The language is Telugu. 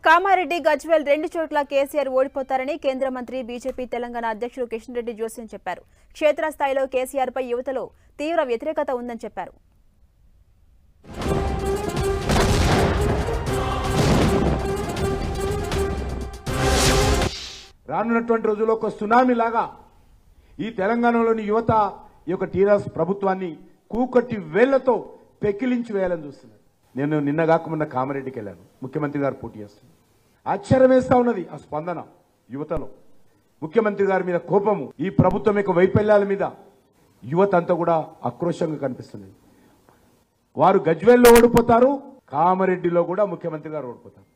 కామారెడ్డి గజ్వేల్ రెండు చోట్ల కేసీఆర్ ఓడిపోతారని కేంద్ర మంత్రి బీజేపీ తెలంగాణ అధ్యక్షుడు కిషన్ రెడ్డి జోస్యం చెప్పారు క్షేత్రస్థాయిలో కేసీఆర్ పై యువతలో తీవ్ర వ్యతిరేకత ఉందని చెప్పారు రానున్నటువంటి రోజుల్లో ఒక సునామీ లాగా ఈ తెలంగాణలోని యువత ఈ యొక్క టీఆర్ఎస్ ప్రభుత్వాన్ని కూకట్టి వేళ్లతో పెకిలించి వేయాలని చూస్తున్నారు నేను నిన్న కాకమున్న కామారెడ్డికి వెళ్ళాను ముఖ్యమంత్రి గారు పోటీ చేస్తున్నారు ఆశ్చర్యం వేస్తా ఉన్నది ఆ స్పందన యువతలో ముఖ్యమంత్రి గారి మీద కోపము ఈ ప్రభుత్వం యొక్క వైఫల్యాల మీద యువత అంతా కూడా ఆక్రోశంగా కనిపిస్తుంది వారు గజ్వేల్లో ఓడిపోతారు కామారెడ్డిలో కూడా ముఖ్యమంత్రి గారు ఓడిపోతారు